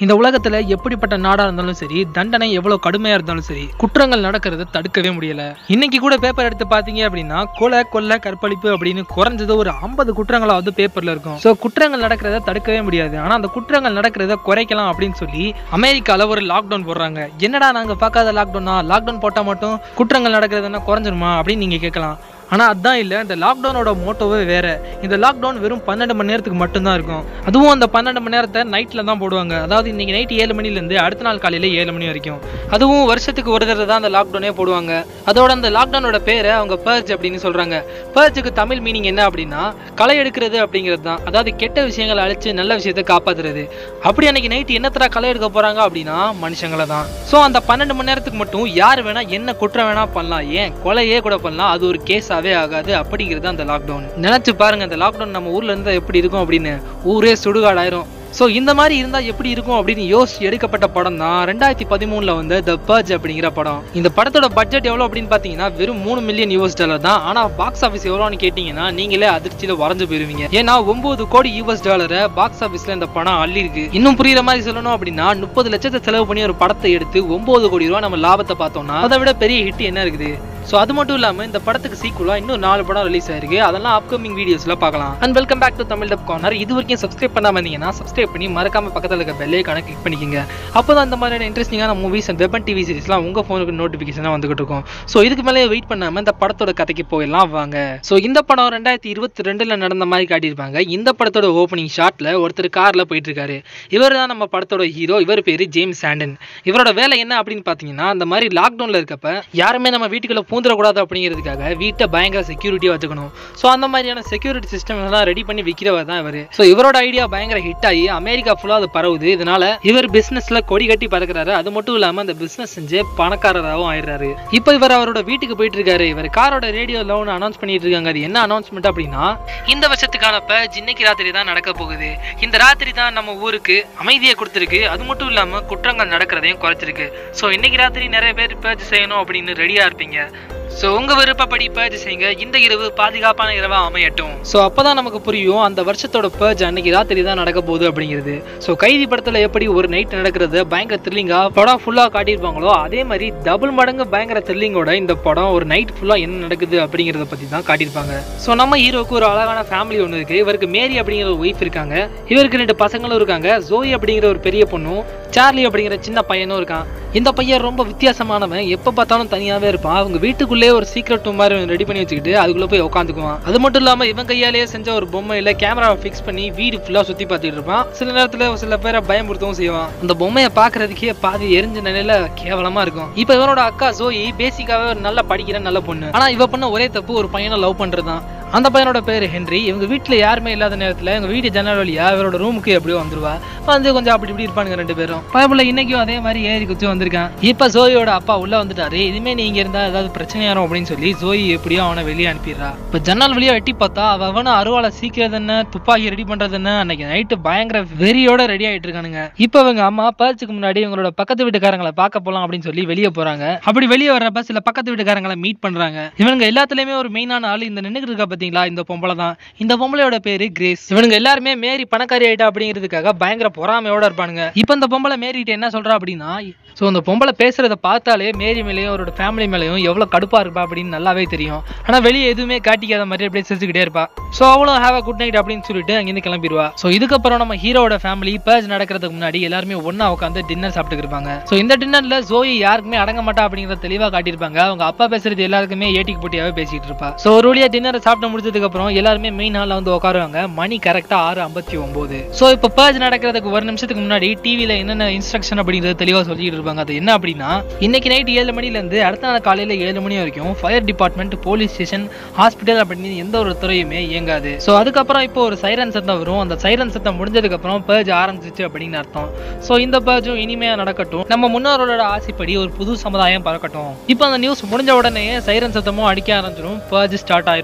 இந்த உலகத்துல எப்படிப்பட்ட நாடா இருந்தாலும் சரி தண்டனை எவ்வளவு கடுமையா இருந்தாலும் சரி குற்றங்கள் நடக்கிறத தடுக்கவே முடியல இன்னைக்கு கூட பேப்பர் எடுத்து பாத்தீங்க அப்படின்னா கொலை கொள்ளை கற்பழிப்பு அப்படின்னு குறைஞ்சது ஒரு ஐம்பது குற்றங்களாவது பேப்பர்ல இருக்கும் சோ குற்றங்கள் நடக்கிறத தடுக்கவே முடியாது ஆனா அந்த குற்றங்கள் நடக்கிறத குறைக்கலாம் அப்படின்னு சொல்லி அமெரிக்கால ஒரு லாக்டவுன் போடுறாங்க என்னடா நாங்க பார்க்காத லாக்டவுனா லாக்டவுன் போட்டா மட்டும் குற்றங்கள் நடக்கிறதுனா குறைஞ்சிருமா அப்படின்னு நீங்க கேட்கலாம் ஆனா அதான் இல்ல இந்த லாக்டவுனோட மோட்டோவே வேற இந்த லாக்டவுன் வெறும் பன்னெண்டு மணி நேரத்துக்கு மட்டும்தான் இருக்கும் அதுவும் அந்த பன்னெண்டு மணி நேரத்தை நைட்ல தான் போடுவாங்க அதாவது இன்னைக்கு நைட் ஏழு மணில இருந்து அடுத்த நாள் காலையில ஏழு மணி வரைக்கும் அதுவும் வருஷத்துக்கு ஒரு தடவை தான் அந்த லாக்டவுனே போடுவாங்க அதோட அந்த லாக்டவுனோட பேரை அவங்க பர்ஜ் அப்படின்னு சொல்றாங்க பர்ஜுக்கு தமிழ் மீனிங் என்ன அப்படின்னா களை எடுக்கிறது அப்படிங்கிறது தான் அதாவது கெட்ட விஷயங்களை அழிச்சு நல்ல விஷயத்தை காப்பாத்துறது அப்படி அன்னைக்கு நைட் என்னத்தடா களை எடுக்க போறாங்க அப்படின்னா மனுஷங்களை தான் ஸோ அந்த பன்னெண்டு மணி நேரத்துக்கு மட்டும் யார் வேணா என்ன குற்றம் வேணா பண்ணலாம் ஏன் கொலையே கூட பண்ணலாம் அது ஒரு கேஸாவே ஆகாது அப்படிங்கிறது அந்த லாக்டவுன் நினைச்சு பாருங்க அந்த லாக்டவுன் நம்ம ஊர்ல இருந்தா எப்படி இருக்கும் அப்படின்னு ஊரே சுடுகாடாயிரும் ஸோ இந்த மாதிரி இருந்தா எப்படி இருக்கும் அப்படின்னு யோசிச்சு எடுக்கப்பட்ட படம் தான் ரெண்டாயிரத்தி பதிமூணுல வந்து த பர்ஜ் அப்படிங்கிற படம் இந்த படத்தோட பட்ஜெட் எவ்வளவு அப்படின்னு பாத்தீங்கன்னா வெறும் மூணு மில்லியன் யூஎஸ் டாலர் தான் ஆனா பாக்ஸ் ஆஃபீஸ் எவ்வளோன்னு கேட்டீங்கன்னா நீங்களே அதிர்ச்சியில வரைஞ்சு போயிருவீங்க ஏன்னா ஒன்பது கோடி யூஎஸ் டாலரை பாக்ஸ் ஆஃபீஸ்ல இந்த படம் அள்ளி இருக்கு இன்னும் புரியுற மாதிரி சொல்லணும் அப்படின்னா முப்பது லட்சத்தை செலவு பண்ணி ஒரு படத்தை எடுத்து ஒன்பது கோடி ரூபா நம்ம லாபத்தை பார்த்தோம்னா அதை விட பெரிய ஹிட் என்ன இருக்குது ஸோ அது மட்டும் இல்லாம இந்த படத்துக்கு சீக்குவலா இன்னும் நாலு படம் ரிலீஸ் ஆயிருக்கு அதெல்லாம் அப்கமிங் வீடியோஸ்ல பார்க்கலாம் and welcome back to Tamil dub corner இது வரைக்கும் சப்ஸ்கிரைப் பண்ணாம இருந்தீங்கன்னா சப்ஸ்கிரைப் பண்ணி மறக்காம பக்கத்துல இருக்க பெல்லைக்கான கிளிக் பண்ணிக்கோங்க அப்பதான் அந்த மாதிரியான இன்ட்ரெஸ்டிங்கான மூவிஸ் அண்ட் வெப்பன் டிவி சீரிஸ்லாம் உங்க ஃபோனுக்கு நோட்டிஃபிகேஷனாக வந்துகிட்டு இருக்கும் ஸோ இதுக்கு மேலே வெயிட் பண்ணாம இந்த படத்தோட கதைக்கு போயிடலாம் வாங்க ஸோ இந்த படம் ரெண்டாயிரத்தி இருபத்தி ரெண்டுல நடந்த மாதிரி காட்டியிருப்பாங்க இந்த படத்தோட ஓப்பனிங் ஷாட்ல ஒருத்தர் கார்ல போயிட்டு இருக்காரு இவர் தான் நம்ம படத்தோட ஹீரோ இவர் பேரு ஜேம்ஸ் சாண்டன் இவரோட வேலை என்ன அப்படின்னு பாத்தீங்கன்னா அந்த மாதிரி லாக்டவுன்ல இருக்கப்ப யாருமே நம்ம வீட்டுக்குள்ள பூந்துடக்கூடாது அப்படிங்கிறதுக்காக வீட்டை பயங்கர செக்யூரிட்டியா வச்சுக்கணும் ஸோ அந்த மாதிரியான செக்யூரிட்டி சிஸ்டம் எல்லாம் ரெடி பண்ணி விற்கிறவர் தான் இவர் ஸோ இவரோட ஐடியா பயங்கர ஹிட் ஆகி அமெரிக்கா ஃபுல்லா அது பரவுது இதனால இவர் பிசினஸ்ல கொடி கட்டி பறக்குறாரு அது மட்டும் இல்லாம அந்த பிசினஸ் செஞ்சு பணக்காரராகவும் ஆயிடுறாரு இப்போ இவர் அவரோட வீட்டுக்கு போயிட்டு இருக்காரு இவர் காரோட ரேடியோல ஒன்று அனௌன்ஸ் பண்ணிட்டு இருக்காங்க அது என்ன அனௌன்ஸ்மெண்ட் அப்படின்னா இந்த வருஷத்துக்கான பர்ஜ் இன்னைக்கு ராத்திரி தான் நடக்க போகுது இந்த ராத்திரி தான் நம்ம ஊருக்கு அமைதியை கொடுத்துருக்கு அது மட்டும் இல்லாம குற்றங்கள் நடக்கிறதையும் குறைச்சிருக்கு ஸோ இன்னைக்கு ராத்திரி நிறைய பேர் பர்ஜ் செய்யணும் அப்படின்னு ரெடியா இருப்பீங்க ஸோ உங்க விருப்பப்படி பர்ஜ் செய்யுங்க இந்த இரவு பாதுகாப்பான இரவா அமையட்டும் ஸோ அப்பதான் நமக்கு புரியும் அந்த வருஷத்தோட பர்ஜ் அன்னைக்கு ராத்திரி தான் நடக்க போகுது அப்படிங்கிறது ஸோ கைதி படத்துல எப்படி ஒரு நைட் நடக்கிறது பயங்கர த்ரில்லிங்கா படம் ஃபுல்லா காட்டியிருப்பாங்களோ அதே மாதிரி டபுள் மடங்கு பயங்கர த்ரில்லிங்கோட இந்த படம் ஒரு நைட் ஃபுல்லா என்ன நடக்குது அப்படிங்கிறத பத்தி தான் காட்டியிருப்பாங்க ஸோ நம்ம ஹீரோக்கு ஒரு அழகான ஃபேமிலி ஒன்று இருக்கு இவருக்கு மேரி அப்படிங்கிற ஒரு ஒய்ஃப் இருக்காங்க இவருக்கு ரெண்டு பசங்களும் இருக்காங்க ஜோய் அப்படிங்கிற ஒரு பெரிய பொண்ணும் சார்லி அப்படிங்கிற சின்ன பையனும் இருக்கான் இந்த பையன் ரொம்ப வித்தியாசமானவன் எப்போ பார்த்தாலும் தனியாவே இருப்பான் அவங்க வீட்டுக்குள்ளே ஒரு சீக்ரெட் ரூம் மாதிரி ரெடி பண்ணி வச்சுக்கிட்டு அதுக்குள்ள போய் உட்காந்துக்குவான் அது மட்டும் இல்லாம இவன் கையாலேயே செஞ்ச ஒரு பொம்மையில கேமராவை ஃபிக்ஸ் பண்ணி வீடு ஃபுல்லா சுத்தி பார்த்துட்டு இருப்பான் சில நேரத்துல சில பேரை பயமுறுத்தவும் செய்வான் அந்த பொம்மையை பாக்குறதுக்கே பாதி எரிஞ்ச நிலையில கேவலமா இருக்கும் இப்போ இவனோட அக்கா ஜோயி பேசிக்காவே ஒரு நல்லா படிக்கிற நல்ல பொண்ணு ஆனா இவ பண்ண ஒரே தப்பு ஒரு பையனை லவ் பண்றதுதான் அந்த பையனோட பேர் ஹென்றி இவங்க வீட்டில் யாருமே இல்லாத நேரத்தில் எங்கள் வீட்டு ஜன்னல் வழியா இவரோட ரூமுக்கு எப்படியோ வந்துருவா வந்து கொஞ்சம் அப்படி இப்படி இருப்பானுங்க ரெண்டு பேரும் பயப்புல இன்னைக்கும் அதே மாதிரி ஏறி குச்சி வந்திருக்கான் இப்போ ஜோயோட அப்பா உள்ள வந்துட்டாரு இனிமே நீங்க இருந்தா ஏதாவது பிரச்சனையாரும் அப்படின்னு சொல்லி ஜோயி எப்படியோ அவனை வெளியே அனுப்பிடுறா இப்போ ஜன்னல் வழியா வெட்டி பார்த்தா அவ அவனை அருவாளை சீக்கிரம் என்ன துப்பாக்கி ரெடி பண்றது என்ன அன்னைக்கு நைட்டு பயங்கர வெறியோட ரெடி ஆயிட்டு இருக்கானுங்க இப்போ இவங்க அம்மா பர்ச்சுக்கு முன்னாடி இவங்களோட பக்கத்து வீட்டுக்காரங்களை பார்க்க போலாம் அப்படின்னு சொல்லி வெளியே போறாங்க அப்படி வெளியே வர்றப்ப சில பக்கத்து வீட்டுக்காரங்களை மீட் பண்றாங்க இவனுங்க எல்லாத்துலயுமே ஒரு மெயினான ஆள் இந்த நின்னுக்கு இருக்கா பாத்தீங்களா இந்த பொம்பளை தான் இந்த பொம்பளையோட பேரு கிரேஸ் இவனுங்க எல்லாருமே மேரி பணக்காரி ஆயிட்டா அப்படிங்கிறதுக்காக பயங்கர பொறாமையோட இருப்பானுங்க இப்போ இந்த பொம்பளை மேரிட்ட என்ன சொல்றா அப்படின்னா ஸோ அந்த பொம்பளை பேசுறத பார்த்தாலே மேரி மேலேயும் அவரோட ஃபேமிலி மேலேயும் எவ்வளவு கடுப்பா இருப்பா அப்படின்னு நல்லாவே தெரியும் ஆனா வெளியே எதுவுமே காட்டிக்காத மாதிரி அப்படியே சிரிச்சுக்கிட்டே இருப்பா ஸோ அவளும் ஹேவ் அ குட் நைட் அப்படின்னு சொல்லிட்டு அங்கிருந்து கிளம்பிடுவா ஸோ இதுக்கப்புறம் நம்ம ஹீரோட ஃபேமிலி பர்ஜ் நடக்கிறதுக்கு முன்னாடி எல்லாருமே ஒண்ணா உட்காந்து டின்னர் சாப்பிட்டு இருப்பாங்க ஸோ இந்த டின்னர்ல ஜோயி யாருக்குமே அடங்க மாட்டா அப்படிங்கிறத தெளிவா காட்டியிருப்பாங்க அவங்க அப்பா பேசுறது எல்லாருக்குமே ஏட்டிக்கு போட்டியாவே பேசிட்டு இருப்பா ஸோ ஒரு வழியா டின்னர் சாப்பிட்டு முடிச்சதுக்கு அப்புறம் எல்லாருமே மெயின் ஹால்ல வந்து உட்காருவாங்க மணி கரெக்டா ஆறு ஐம்பத்தி ஒன்பது ஸோ இப்போ பர்ஜ் நடக்கிறதுக்கு ஒரு நிமிஷத்துக்கு முன்னாடி டிவில என்னென்ன இன்ஸ்ட்ரக்ஷன் அப்படிங்கறத தெளிவா சொல்லிட்டு இருப்பாங்க அது என்ன அப்படின்னா இன்னைக்கு நைட் ஏழு மணில இருந்து அடுத்த நாள் காலையில ஏழு மணி வரைக்கும் fire department police station hospital அப்படின்னு எந்த ஒரு துறையுமே இயங்காது ஸோ அதுக்கப்புறம் இப்போ ஒரு சைரன் சத்தம் வரும் அந்த சைரன் சத்தம் முடிஞ்சதுக்கு அப்புறம் பர்ஜ் ஆரம்பிச்சிச்சு அப்படின்னு அர்த்தம் ஸோ இந்த பர்ஜும் இனிமையா நடக்கட்டும் நம்ம முன்னோர்களோட ஆசைப்படி ஒரு புது சமுதாயம் பறக்கட்டும் இப்போ அந்த நியூஸ் முடிஞ்ச உடனே சைரன் சத்தமும் அடிக்க ஆரம்பிச்சிடும் பர்ஜ் ஸ்டார்ட் ஆயிரும் ஸோ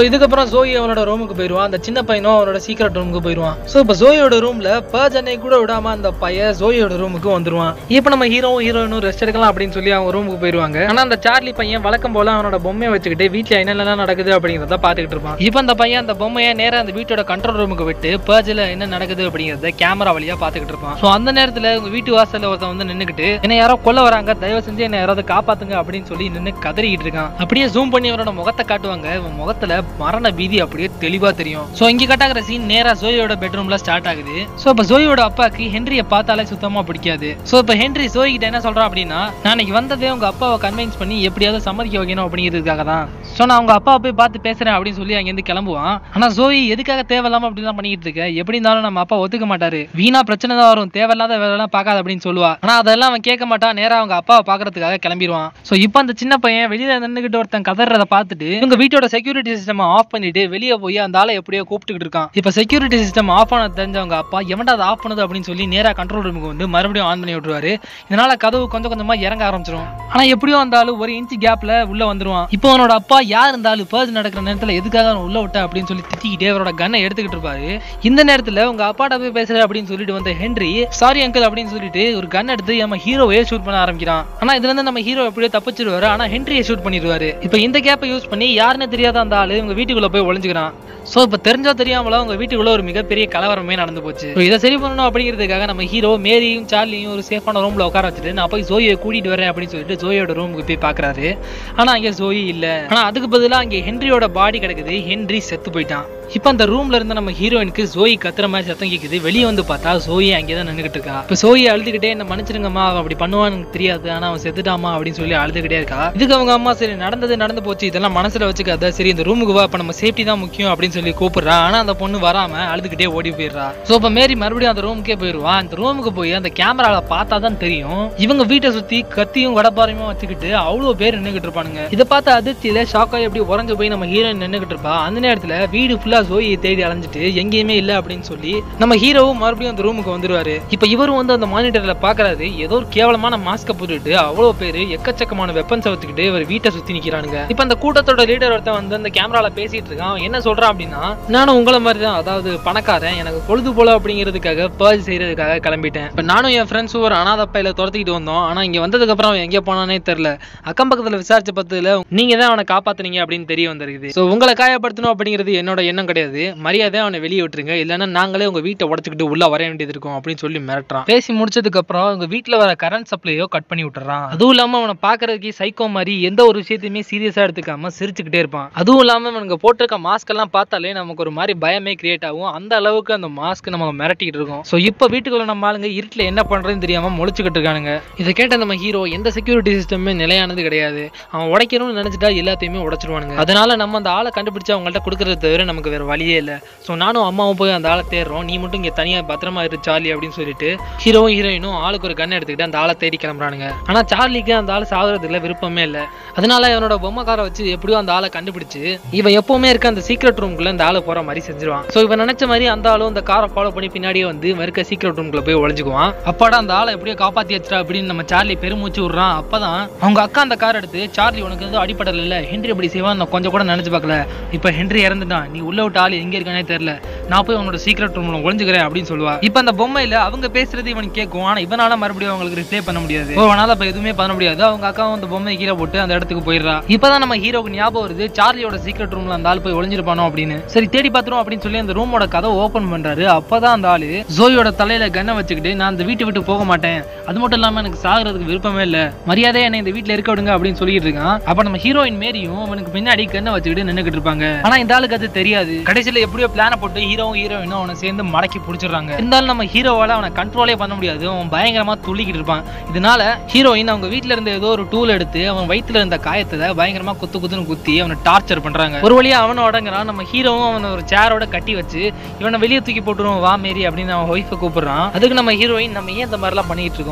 இதுக்கப்புறம் ஜோயி அவனோட ரூமுக்கு போயிருவான் அந்த சின்ன பையனும் அவனோட சீக்கிரட் ரூமுக்கு போயிருவான் சோ இப்போ ஜோயோட ரூம்ல பர்ஜனை கூட விடாம அந்த பையன் ஜோயோட ரூமுக்கு வந்துருவான் இப்போ நம்ம ஹீரோவும் ஹீரோயினும் ரெஸ்ட் எடுக்கலாம் அப்படின்னு சொல்லி அவங்க ரூமுக்கு போயிருவாங்க ஆனா அந்த சார்லி பையன் வழக்கம் போல அவனோட பொம்மையை வச்சுக்கிட்டு வீட்டுல என்னென்னலாம் நடக்குது அப்படிங்கிறத பாத்துக்கிட்டு இருப்பான் இப்போ அந்த பையன் அந்த பொம்மையை நேரா அந்த வீட்டோட கண்ட்ரோல் ரூமுக்கு விட்டு பர்ஜில் என்ன நடக்குது அப்படிங்கிறத கேமரா வழியா பாத்துக்கிட்டு இருப்பான் சோ அந்த நேரத்துல உங்க வீட்டு வாசல்ல ஒருத்தன் வந்து நின்னுக்கிட்டு என்ன யாரோ கொல்ல வராங்க தயவு செஞ்சு என்ன யாராவது காப்பாத்துங்க அப்படின்னு சொல்லி நின்னு கதறிக்கிட்டு இருக்கான் அப்படியே ஜூம் பண்ணி அவனோட முகத்தை காட்டுவாங்க இவன் முகத்துல மரண பீதி அப்படியே தெளிவா தெரியும் சோ இங்க கட்டாகிற சீன் நேரா ஜோயோட பெட்ரூம்ல ஸ்டார்ட் ஆகுது சோ இப்ப ஜோயோட அப்பாக்கு ஹென்ரிய பார்த்தாலே சுத்தமா பிடிக்காது சோ இப்ப ஹென்றி ஜோய் கிட்ட என்ன சொல்றான் அப்படின்னா நான் இன்னைக்கு வந்ததே உங்க அப்பாவை கன்வின்ஸ் பண்ணி எப்படியாவது சம்மதிக்க வைக்கணும் அப்படிங்கிறதுக்காக தான் சோ நான் உங்க அப்பாவை போய் பார்த்து பேசுறேன் அப்படின்னு சொல்லி அங்கிருந்து கிளம்புவான் ஆனா ஜோய் எதுக்காக தேவையில்லாம அப்படிலாம் பண்ணிக்கிட்டு இருக்க எப்படி இருந்தாலும் நம்ம அப்பா ஒத்துக்க மாட்டாரு வீணா பிரச்சனை தான் வரும் தேவையில்லாத வேலைலாம் பார்க்காத அப்படின்னு சொல்லுவா ஆனா அதெல்லாம் அவன் கேட்க மாட்டான் நேரா அவங்க அப்பாவை பாக்குறதுக்காக கிளம்பிடுவான் சோ இப்போ அந்த சின்ன பையன் வெளியில நின்னுகிட்டு ஒருத்தன் கதறத பார்த்துட்டு இவங்க வீட்டோட செக்யூரிட்டி சிஸ்டம் ஆஃப் பண்ணிட்டு வெளியே போய் அந்த ஆளை எப்படியோ கூப்பிட்டுக்கிட்டு இருக்கான் இப்போ செக்யூரிட்டி சிஸ்டம் ஆஃப் ஆன தெரிஞ்சவங்க அப்பா எவன்டா அதை ஆஃப் பண்ணுது அப்படின்னு சொல்லி நேரா கண்ட்ரோல் ரூமுக்கு வந்து மறுபடியும் ஆன் பண்ணி விட்டுருவாரு இதனால கதவு கொஞ்சம் கொஞ்சமா இறங்க ஆரம்பிச்சிடும் ஆனா எப்படியோ அந்த ஆளு ஒரு இன்ச் கேப்ல உள்ள வந்துருவான் இப்போ அவனோட அப்பா யார் இருந்தாலும் பர்ஸ் நடக்கிற நேரத்துல எதுக்காக அவன் உள்ள விட்ட அப்படின்னு சொல்லி திட்டிக்கிட்டே அவரோட கன்னை எடுத்துக்கிட்டு இருப்பாரு இந்த நேரத்துல உங்க அப்பாட்ட போய் பேசுற அப்படின்னு சொல்லிட்டு வந்த ஹென்றி சாரி அங்கிள் அப்படின்னு சொல்லிட்டு ஒரு கன் எடுத்து நம்ம ஹீரோவே ஷூட் பண்ண ஆரம்பிக்கிறான் ஆனா இதுல இருந்து நம்ம ஹீரோ எப்படியோ தப்பிச்சிருவாரு ஆனா ஹென்ரியை ஷூட் பண்ணிடுவாரு இப்போ இந்த கேப்பை யூஸ் பண்ணி யாருன்னு தெரியாத அந்த ஆளு இவங்க வீட்டுக்குள்ள போய் ஒளிஞ்சுக்கிறான் சோ இப்போ தெரிஞ்சோ தெரியாமலோ உங்க வீட்டுக்குள்ள ஒரு மிகப்பெரிய கலவரமே நடந்து போச்சு So, இதை சரி பண்ணணும் அப்படிங்கிறதுக்காக நம்ம ஹீரோ மேரியும் சார்லியும் ஒரு சேஃபான ரூம்ல உட்கார வச்சுட்டு நான் போய் ஜோயை கூட்டிட்டு வரேன் அப்படின்னு சொல்லிட்டு ஜோயோட ரூமுக்கு போய் பாக்குறாரு ஆனா அங்க ஜோயி இல்ல ஆனா அதுக்கு பதிலா அங்க ஹென்ரியோட பாடி கிடக்குது ஹென்றி செத்து போயிட்டான் இப்போ அந்த ரூம்ல இருந்த நம்ம ஹீரோயினுக்கு ஜோயி கத்துற மாதிரி சத்தம் கேக்குது வெளியே வந்து பார்த்தா ஜோயி அங்கே தான் நின்றுகிட்டு இருக்கா இப்போ ஜோயி அழுதுகிட்டே என்ன மன்னிச்சிருங்கம்மா அவன் அப்படி பண்ணுவான்னு எனக்கு தெரியாது ஆனா அவன் செத்துட்டாமா அப்படின்னு சொல்லி அழுதுகிட்டே இருக்கா இதுக்கு அவங்க அம்மா சரி நடந்தது நடந்து போச்சு இதெல்லாம் மனசுல வச்சுக்காத சரி இந்த ரூமுக்கு வா இப்ப நம்ம சேஃப்டி தான் முக்கியம் அப்படின்னு சொல்லி கூப்பிடுறா ஆனா அந்த பொண்ணு வராம அழுதுகிட்டே ஓடி போயிடுறா சோ இப்ப மேரி மறுபடியும் அந்த ரூமுக்கே போயிடுவா அந்த ரூமுக்கு போய் அந்த கேமரால பார்த்தா தான் தெரியும் இவங்க வீட்டை சுத்தி கத்தியும் கடப்பாரையுமே வச்சுக்கிட்டு அவ்வளவு பேர் நின்னுகிட்டு இருப்பானுங்க இதை பார்த்து அதிர்ச்சியில ஷாக்காய் எப்படி உறைஞ்சு போய் நம்ம ஹீரோயின் நின்னுகிட்டு இருப்பா அந்த நேரத்துல வீடு ஃபுல்லா ஜோயை தேடி அலைஞ்சிட்டு எங்கேயுமே இல்ல அப்படின்னு சொல்லி நம்ம ஹீரோவும் மறுபடியும் அந்த ரூமுக்கு வந்துருவாரு இப்ப இவரும் வந்து அந்த மானிட்டர்ல பாக்குறாரு ஏதோ ஒரு கேவலமான மாஸ்க போட்டுட்டு அவ்வளவு பேரு எக்கச்சக்கமான வெப்பன்ஸ் வச்சுக்கிட்டு இவர் வீட்டை சுத்தி நிக்கிறானுங்க இப்ப அந்த கூட்டத்தோட லீடர் ஒருத்தன் வந்து அந்த கேமரால பேசிட்டு இருக்கான் அவன் என்ன சொல்றான் அப்படின்னா நானும் உங்களை மாதிரி தான் அதாவது பணக்காரன் எனக்கு பொழுது போல அப்படிங்கிறதுக்காக பர்ஜ் செய்யறதுக்காக கிளம்பிட்டேன் இப்ப நானும் என் ஃப்ரெண்ட்ஸும் ஒரு அனாத பையில துரத்திக்கிட்டு வந்தோம் ஆனா இங்க வந்ததுக்கு அப்புறம் அவன் எங்க போனானே தெரியல அக்கம் பக்கத்துல விசாரிச்ச பத்துல நீங்க தான் அவனை காப்பாத்துனீங்க அப்படின்னு தெரிய வந்திருக்குது சோ உங்களை காயப்படுத்தணும் அப்படிங்கிறது என்னோட எண்ணம் கிடையாது மரியாதை அவனை வெளியே விட்டுருங்க இல்லைன்னா நாங்களே உங்க வீட்டை உடச்சுக்கிட்டு உள்ள வர வேண்டியது இருக்கும் அப்படின்னு சொல்லி மிரட்டுறான் பேசி முடிச்சதுக்கு அப்புறம் உங்க வீட்டுல வர கரண்ட் சப்ளையோ கட் பண்ணி விட்டுறான் அதுவும் இல்லாம அவனை பாக்குறதுக்கு சைக்கோ மாதிரி எந்த ஒரு விஷயத்தையுமே சீரியஸா எடுத்துக்காம சிரிச்சுக்கிட்டே இருப்பான் அதுவும் இல்லாம இவனுங்க போட்டிருக்க மாஸ்க் எல்லாம் பார்த்தாலே நமக்கு ஒரு மாதிரி பயமே கிரியேட் ஆகும் அந்த அளவுக்கு அந்த மாஸ்க் நம்ம மிரட்டிக்கிட்டு இருக்கோம் சோ இப்போ வீட்டுக்குள்ள நம்ம ஆளுங்க இருட்டுல என்ன பண்றதுன்னு தெரியாம முழிச்சுக்கிட்டு இருக்கானுங்க இதை கேட்ட நம்ம ஹீரோ எந்த செக்யூரிட்டி சிஸ்டமே நிலையானது கிடையாது அவன் உடைக்கணும்னு நினைச்சிட்டா எல்லாத்தையுமே உடைச்சிருவானுங்க அதனால நம்ம அந்த ஆளை கண்டுபிடிச்சு அவங்கள்ட்ட கொடுக்கறத தவிர நமக்கு வேற வழியே இல்லை ஸோ நானும் அம்மாவும் போய் அந்த ஆளை தேடுறோம் நீ மட்டும் இங்க தனியா பத்திரமா இரு சார்லி அப்படின்னு சொல்லிட்டு ஹீரோவும் ஹீரோயினும் ஆளுக்கு ஒரு கன் எடுத்துக்கிட்டு அந்த ஆளை தேடி கிளம்புறானுங்க ஆனா சார்லிக்கு அந்த ஆள் சாகுறதுல விருப்பமே இல்லை அதனால இவனோட பொம்மைக்காரை வச்சு எப்படியோ அந்த ஆளை கண்டுபிடிச்சு இவன் எப்பவுமே இருக்க அந்த சீக்ரெட் ரூம்குள்ள இந்த ஆளை போற மாதிரி செஞ்சிருவான் ஸோ இவன் நினைச்ச மாதிரி அந்த ஆளும் அந்த காரை ஃபாலோ பண்ணி பின்னாடியே வந்து இவன் இருக்க சீக்ரெட் ரூம்குள்ள போய் ஒளிஞ்சுக்குவான் அப்பாடா அந்த ஆளை எப்படியோ காப்பாத்தி வச்சிட்டா அப்படின்னு நம்ம சார்லி பெருமூச்சு விடுறான் அப்பதான் அவங்க அக்கா அந்த கார் எடுத்து சார்லி உனக்கு எதுவும் அடிப்படல இல்ல ஹென்றி அப்படி செய்வான் நான் கொஞ்சம் கூட நினைச்சு பார்க்கல இப்ப ஹென்றி இறந்துட்டான் நீ உள்ள விட்ட ஆள் எங்க இருக்கானே தெரியல நான் போய் உன்னோட சீக்ரெட் ரூம்ல ஒளிஞ்சுக்கிறேன் அப்படின்னு சொல்லுவா இப்ப அந்த பொம்மையில அவங்க பேசுறது இவனுக்கு கேட்கும் ஆனா இவனால மறுபடியும் அவங்களுக்கு ரிப்ளை பண்ண முடியாது So, அவனால இப்ப எதுவுமே பண்ண முடியாது அவங்க அக்காவும் அந்த பொம்மையை கீழே போட்டு அந்த இடத்துக்கு போயிடுறா இப்பதான் நம்ம ஹீரோக்கு ஞாபகம் வருது சார்லியோட சீக்ரெட் ரூம்ல அந்த ஆள் போய் ஒளிஞ்சிருப்பானோ அப்படின்னு சரி தேடி பாத்துரும் அப்படின்னு சொல்லி அந்த ரூமோட கதவை ஓபன் பண்றாரு அப்பதான் அந்த ஆளு ஜோயோட தலையில கன்னை வச்சுக்கிட்டு நான் அந்த வீட்டை விட்டு போக மாட்டேன் அது மட்டும் இல்லாம எனக்கு சாகுறதுக்கு விருப்பமே இல்ல மரியாதையா என்னை இந்த வீட்ல இருக்க விடுங்க அப்படின்னு சொல்லிட்டு இருக்கான் அப்ப நம்ம ஹீரோயின் மேரியும் அவனுக்கு பின்னாடி கண்ணை வச்சுக்கிட்டு நின்னுகிட்டு இருப்பாங்க ஆனா இந்த ஆளுக்கு அது தெரியாது கடைசியில எப்படியோ பிளான போட்டு ஹீரோவும் ஹீரோயினும் அவனை சேர்ந்து மடக்கி பிடிச்சிடுறாங்க இருந்தாலும் நம்ம ஹீரோவால அவனை கண்ட்ரோலே பண்ண முடியாது அவன் பயங்கரமா துள்ளிக்கிட்டு இருப்பான் இதனால ஹீரோயின் அவங்க வீட்ல இருந்த ஏதோ ஒரு டூல் எடுத்து அவன் வயித்துல இருந்த காயத்தை பயங்கரமா குத்து குத்துன்னு குத்தி அவனை டார்ச்சர் பண்றாங்க ஒரு வழியா அவனை அடங்குறான் நம்ம ஹீரோவும் அவனை ஒரு சேரோட கட்டி வச்சு இவனை வெளியே தூக்கி போட்டுருவோம் வா மேரி அப்படின்னு அவன் ஒய்ஃபை கூப்பிடுறான் அதுக்கு நம்ம ஹீரோயின் நம்ம ஏன் இந்த மாதிரிலாம் பண்ணிட்டு இருக்கோம்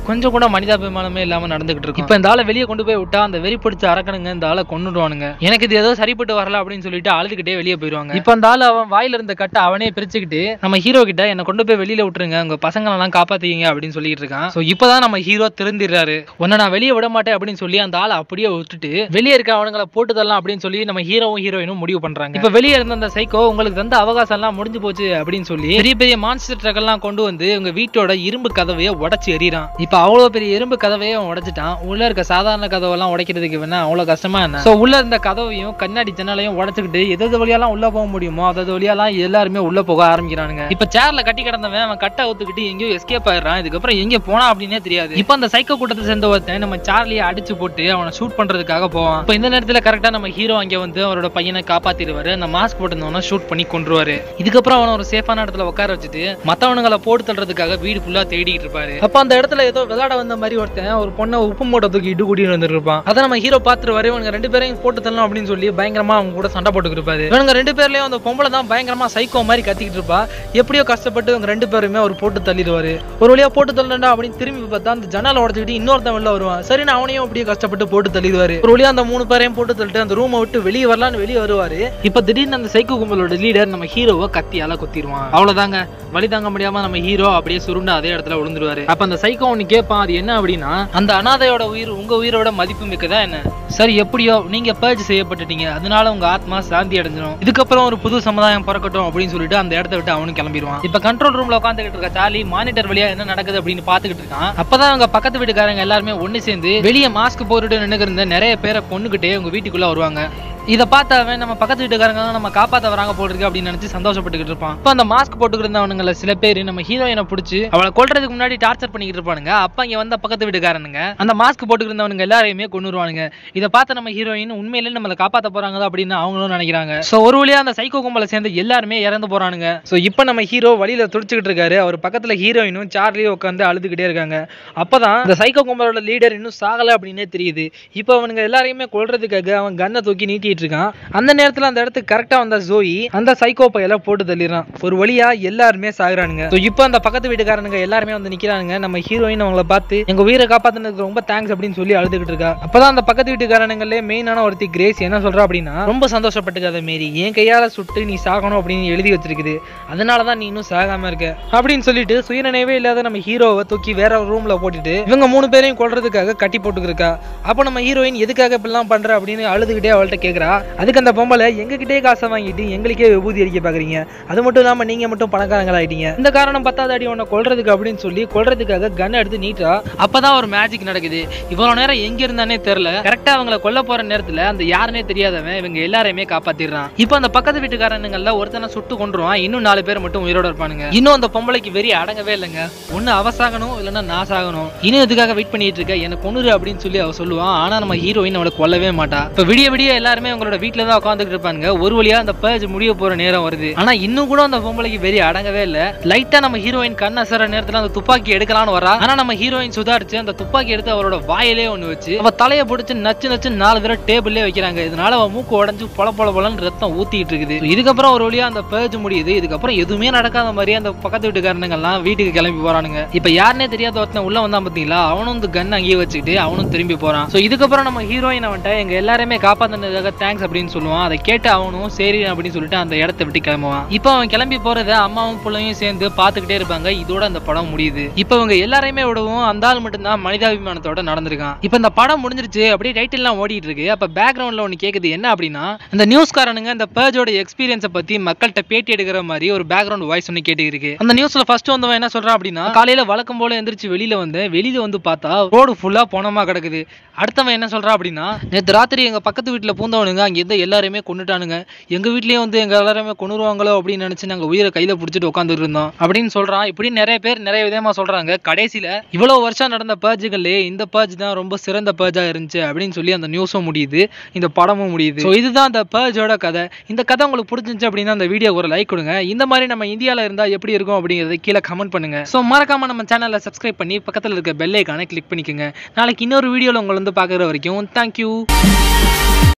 கொஞ்சம் கூட மனிதாபிமானமே இல்லாம நடந்துகிட்டு இருக்கும் இப்ப இந்த ஆளை வெளியே கொண்டு போய் விட்டா அந்த வெறி பிடிச்ச அரக்கனுங்க இந்த ஆளை கொண்டுடுவானுங்க எனக்கு இது ஏதோ சரிப்பட்டு வரல அப்படின்னு சொல்லிட்டு அழுதுகிட்டே வெளியே போயிருவாங்க இப்ப அந்த ஆள் அவன் வாயில இருந்த கட்டை அவனே பிரிச்சுக்கிட்டு நம்ம ஹீரோ கிட்ட என்ன கொண்டு போய் வெளியில விட்டுருங்க உங்க பசங்களை எல்லாம் காப்பாத்தீங்க அப்படின்னு சொல்லிட்டு இருக்கான் சோ இப்பதான் நம்ம ஹீரோ திருந்திடுறாரு உன்னை நான் வெளியே விட மாட்டேன் அப்படின்னு சொல்லி அந்த ஆளை அப்படியே விட்டுட்டு வெளியே இருக்க அவனுங்களை போட்டு தரலாம் அப்படின்னு சொல்லி நம்ம ஹீரோவும் ஹீரோயினும் முடிவு பண்றாங்க இப்ப வெளியே இருந்த அந்த சைக்கோ உங்களுக்கு தந்த அவகாசம் எல்லாம் முடிஞ்சு போச்சு அப்படின்னு சொல்லி பெரிய பெரிய மான்ஸ்டர் ட்ரக் எல்லாம் கொண்டு வந்து உங்க வீட்டோட இரும்பு கதவையை உடைச்சு எறிறான் இப்ப அவ்வளவு பெரிய இரும்பு கதவையே அவன் உடைச்சிட்டான் உள்ள இருக்க சாதாரண கதவெல்லாம் உடைக்கிறதுக்கு வேணா அவ்வளவு கஷ்டமா என்ன சோ உள்ள இருந்த கதவையும் கண்ணாடி ஜன்னலையும் உடைச்சுக்கிட்டு எது எது வழியெல்லாம் உள்ள போக முடியுமோ அதாவது வழியெல்லாம் எல்லாருமே உள்ள போக ஆரம்பிக்கிறானுங்க இப்ப சேர்ல கட்டி கிடந்தவன் அவன் கட்டை ஒத்துக்கிட்டு எங்கேயோ எஸ்கேப் ஆயிடுறான் இதுக்கப்புறம் எங்க போனா அப்படின்னே தெரியாது இப்ப அந்த சைக்கோ கூட்டத்தை சேர்ந்த ஒருத்தன் நம்ம சார்லியை அடிச்சு போட்டு அவனை ஷூட் பண்றதுக்காக போவான் இப்ப இந்த நேரத்துல கரெக்டா நம்ம ஹீரோ அங்க வந்து அவரோட பையனை காப்பாத்திடுவாரு அந்த மாஸ்க் போட்டிருந்தவன ஷூட் பண்ணி கொண்டுருவாரு இதுக்கப்புறம் அவனை ஒரு சேஃபான இடத்துல உட்கார வச்சுட்டு மத்தவனுங்களை போட்டு தள்ளுறதுக்காக வீடு ஃபுல்லா தேடிட்டு இருப்பாரு அப்ப அந்த இடத்துல ஏதோ விளையாட வந்த மாதிரி ஒருத்தன் ஒரு பொண்ணை உப்பு மூட்டை தூக்கி இடு கூட்டிட்டு வந்துருப்பான் அதை நம்ம ஹீரோ பாத்துருவாரு இவனுங்க ரெண்டு பேரையும் போட்டு தள்ளணும் அப்படின்னு சொல்லி பயங்கரமா அவங்க கூட சண்டை போட்டுக்கிட்டு இருப்பாரு இவனுங்க ரெண்டு பேர்லயும் அந்த பொம்பளை தான் பயங்கரமா சைக்கோ மாதிரி கத்திக்கிட்டு இருப்பா எப்படியோ கஷ்டப்பட்டு இவங்க ரெண்டு பேருமே ஒரு போட்டு தள்ளிடுவாரு ஒரு வழியா போட்டு தள்ளண்டா அப்படின்னு திரும்பி பார்த்தா அந்த ஜன்னலை உடச்சிக்கிட்டு இன்னொருத்தன் வெளில வருவான் சரி நான் அவனையும் அப்படியே கஷ்டப்பட்டு போட்டு தள்ளிடுவாரு ஒரு வழியா அந்த மூணு பேரையும் போட்டு தள்ளிட்டு அந்த ரூமை விட்டு வெளியே வரலான்னு வெளியே வருவாரு இப்ப திடீர்னு அந்த சைக்கோ கும்பலோட லீடர் நம்ம ஹீரோவை கத்தியால குத்திடுவான் அவ்வளவுதாங்க வழி தாங்க முடியாம நம்ம ஹீரோ அப்படியே சுருண்டு அதே இடத்துல விழுந்துருவாரு அப்ப அந்த சைக்கோ ஒண்ணு கேட்பான் அது என்ன அப்படின்னா அந்த அனாதையோட உயிர் உங்க உயிரோட மதிப்பு மிக்கதா என்ன சரி எப்படியோ நீங்க பர்ஜ் செய்யப்பட்டுட்டீங்க அதனால உங்க ஆத்மா சாந்தி அடைஞ்சிடும் இதுக்கப்புறம் ஒரு புது சமுதாயம் பிறக்கட்டும் அப்படின்னு சொல்லிட்டு அந்த இடத்த விட்டு அவனும் கிளம்பிடுவான் இப்ப கண்ட்ரோல் ரூம்ல உட்காந்துக்கிட்டு இருக்க சார்லி மானிட்டர் வழியா என்ன நடக்குது அப்படின்னு பாத்துக்கிட்டு இருக்கான் அப்பதான் அவங்க பக்கத்து வீட்டுக்காரங்க எல்லாருமே ஒண்ணு சேர்ந்து வெளியே மாஸ்க் போட்டுட்டு நின்னுக்கு இருந்த நிறைய பேரை கொண்டுகிட்டே உங்க வீட்டுக்குள்ள வருவாங்க இதை பார்த்தவன் நம்ம பக்கத்து வீட்டுக்காரங்க தான் நம்ம காப்பாத்த வராங்க போல இருக்கு அப்படின்னு நினைச்சு சந்தோஷப்பட்டுக்கிட்டு இருப்பான் இப்போ அந்த மாஸ்க் போட்டுக்கிட்டு இருந்தவனுங்கள சில பேர் நம்ம ஹீரோயினை பிடிச்சி அவளை கொல்றதுக்கு முன்னாடி டார்ச்சர் பண்ணிக்கிட்டு இருப்பானுங்க அப்ப இங்க வந்த பக்கத்து வீட்டுக்காரனுங்க அந்த மாஸ்க் போட்டுக்கிட்டு இருந்தவனுங்க எல்லாரையுமே கொண்டுருவானுங்க இதை பார்த்து நம்ம ஹீரோயின் உண்மையிலே நம்மளை காப்பாத்த போறாங்க அப்படின்னு அவங்களும் நினைக்கிறாங்க சோ ஒரு வழியா அந்த சைக்கோ கும்பலை சேர்ந்து எல்லாருமே இறந்து போறானுங்க சோ இப்போ நம்ம ஹீரோ வழியில துடிச்சுக்கிட்டு இருக்காரு அவர் பக்கத்துல ஹீரோயினும் சார்லியும் உட்காந்து அழுதுகிட்டே இருக்காங்க அப்பதான் இந்த சைக்கோ கும்பலோட லீடர் இன்னும் சாகல அப்படின்னே தெரியுது இப்போ அவனுங்க எல்லாரையுமே கொல்றதுக்காக அவன் கன்னை தூக்கி நீட்டிட்டு இருக்கான் அந்த நேரத்துல அந்த இடத்துக்கு கரெக்டா வந்த ஜோயி அந்த சைக்கோ பையல போட்டு தள்ளிடுறான் ஒரு வழியா எல்லாருமே சாகுறானுங்க So இப்போ அந்த பக்கத்து வீட்டுக்காரனுங்க எல்லாருமே வந்து நிக்கிறானுங்க நம்ம ஹீரோயின் அவங்கள பார்த்து எங்க உயிரை காப்பாத்துனதுக்கு ரொம்ப தேங்க்ஸ் அப்படின்னு சொல்லி அழுதுகிட்டு இருக்கா அப்பதான் அந்த பக்கத்து வீட்டுக்காரனுங்களே மெயினான ஒருத்தி கிரேஸ் என்ன சொல்றா அப்படின்னா ரொம்ப சந்தோஷப்பட்டுக்காத மேரி என் கையால சுட்டு நீ சாகணும் அப்படின்னு எழுதி வச்சிருக்குது அதனாலதான் நீ இன்னும் சாகாம இருக்க அப்படின்னு சொல்லிட்டு சுயநினைவே இல்லாத நம்ம ஹீரோவை தூக்கி வேற ஒரு ரூம்ல போட்டுட்டு இவங்க மூணு பேரையும் கொல்றதுக்காக கட்டி போட்டுக்கிருக்கா அப்போ நம்ம ஹீரோயின் எதுக்காக இப்படிலாம் பண்ற அப்படின்னு அழுதுகிட்டே அவள்கிட்ட கேக்குறா அதுக்கு அந்த பொம்பளை எங்ககிட்டே காசை வாங்கிட்டு எங்களுக்கே விபூதி அடிக்க பாக்குறீங்க அது மட்டும் இல்லாம நீங்க மட்டும் பணக்காரங்களாயிட்டீங்க இந்த காரணம் பத்தாவது அடி உன்னை கொல்றதுக்கு அப்படின்னு சொல்லி கொல்றதுக்காக கன் எடுத்து நீட்டா அப்பதான் ஒரு மேஜிக் நடக்குது இவ்வளவு நேரம் எங்க இருந்தானே தெரியல கரெக்டா அவங்கள கொல்ல போற நேரத்துல அந்த யாருனே தெரியாதவன் இவங்க எல்லாரையுமே காப்பாத்திடுறான் இப்போ அந்த பக்கத்து வீட்டுக்காரனுங்கள்ல ஒருத்தனை சுட்டு கொண்டுருவான் இன்னும் நாலு பேர் மட்டும் உயிரோட இருப்பானுங்க இன்னும் அந்த பொம்பளைக்கு வெறி அடங்கவே இல்லைங்க ஒண்ணு அவ சாகணும் இல்லைன்னா நான் சாகணும் இன்னும் இதுக்காக வெயிட் பண்ணிட்டு இருக்க எனக்கு கொண்டுரு அப்படின்னு சொல்லி அவ சொல்லுவான் ஆனா நம்ம ஹீரோயின் அவளை கொல்லவே மாட்டா இப்ப விடிய விடிய எல்லாருமே அவங்களோட வீட்டுல தான் உட்காந்துட்டு இருப்பாங்க ஒரு வழியா அந்த பர்ஜ் முடிய போற நேரம் வருது ஆனா இன்னும் கூட அந்த பொம்பளைக்கு வெறி அடங்கவே இல்ல லைட்டா நம்ம ஹீரோயின் கண் அசர நேரத்துல அந்த துப்பாக்கி எடுக்கலாம்னு வரா ஆனா நம்ம ஹீரோயின் சுதாரிச்சு அந்த துப்பாக்கி எடுத்து அவரோட வாயிலே ஒண்ணு வச்சு அவ தலைய பிடிச்சு நச்சு நச்சு நாலு தடவை டேபிள்லயே வைக்கிறாங்க இதனால அவ மூக்கு உடைஞ்சு பொல பொல பொலன்னு ரத்தம் ஊத்திட்டு இருக்குது இதுக்கப்புறம் ஒரு வழியா அந்த பர்ஜ் முடியுது இதுக்கப்புறம் எதுவுமே நடக்காத மாதிரி அந்த பக்கத்து வீட்டுக்காரனுங்க எல்லாம் வீட்டுக்கு கிளம்பி போறானுங்க இப்ப யாருனே தெரியாத ஒருத்தன் உள்ள வந்தான் பாத்தீங்களா அவனும் இந்த கன் அங்கேயே வச்சுக்கிட்டு அவனும் திரும்பி போறான் சோ இதுக்கப்புறம் நம்ம ஹீரோயின் அவன்ட்ட எங்க எல்லாருமே காப்பாத்தினதுக்காக தேங்க்ஸ் அப்படின்னு சொல்லுவான் அதை கேட்டு அவனும் சரி அப்படின்னு சொல்லிட்டு அந்த இடத்த விட்டு கிளம்புவான் இப்போ அவன் கிளம்பி போறத அம்மாவும் பிள்ளையும் சேர்ந்து பாத்துக்கிட்டே இருப்பாங்க இதோட அந்த படம் முடியுது இப்போ இவங்க எல்லாரையுமே விடவும் அந்த ஆள் மட்டும்தான் மனிதாபிமானத்தோட நடந்திருக்கான் இப்போ இந்த படம் முடிஞ்சிருச்சு அப்படியே டைட்டில் எல்லாம் ஓடிட்டு இருக்கு அப்ப பேக்ரவுண்ட்ல ஒன்னு கேக்குது என்ன அப்படின்னா இந்த நியூஸ்காரனுங்க இந்த பர்ஜோட எக்ஸ்பீரியன்ஸை பத்தி மக்கள்கிட்ட பேட்டி எடுக்கிற மாதிரி ஒரு பேக்ரவுண்ட் வாய்ஸ் ஒன்று கேட்டு இருக்கு அந்த நியூஸ்ல ஃபர்ஸ்ட் வந்தவன் என்ன சொல்றான் அப்படின்னா காலையில வழக்கம் போல எந்திரிச்சு வெளியில வந்து வெளியில வந்து பார்த்தா ரோடு ஃபுல்லா போனமா கிடக்குது அடுத்தவன் என்ன சொல்றான் அப்படின்னா நேற்று ராத்திரி எங்க பக்கத்து வீட்டுல பூந்தவனுங்க அங்க இருந்த எல்லாருமே கொண்டுட்டானுங்க எங்க வீட்லயே வந்து எங்க எல்லாருமே கொண்டுருவாங்களோ அப்படின்னு நினைச்சு நாங்க உயிரை கையில பிடிச்சிட்டு உட்காந்துட்டு இருந்தோம் அப்படின்னு சொல்றான் இப்படி நிறைய பேர் நிறைய விதமா சொல்றாங்க கடைசியில இவ்வளவு வருஷம் நடந்த பர்ஜுகள்லயே இந்த பர்ஜ் தான் ரொம்ப சிறந்த பர்ஜா இருந்துச்சு அப்படின்னு சொல்லி அந்த நியூஸும் முடியுது இந்த படமும் முடியுது ஸோ இதுதான் அந்த பர்ஜோட கதை இந்த கதை உங்களுக்கு பிடிச்சிருந்துச்சு அப்படின்னா அந்த வீடியோ ஒரு லைக் கொடுங்க இந்த மாதிரி நம்ம இந்தியால இருந்தா எப்படி இருக்கும் அப்படிங்கறத கீழே கமெண்ட் பண்ணுங்க ஸோ மறக்காம நம்ம சேனலை சப்ஸ்கிரைப் பண்ணி பக்கத்துல இருக்க பெல் ஐக்கானை கிளிக் பண்ணிக்கோங்க நாளைக்கு இன்னொரு வீடியோல உங்களை வந்து பார்க்குற வரைக்கும் தேங்க்யூ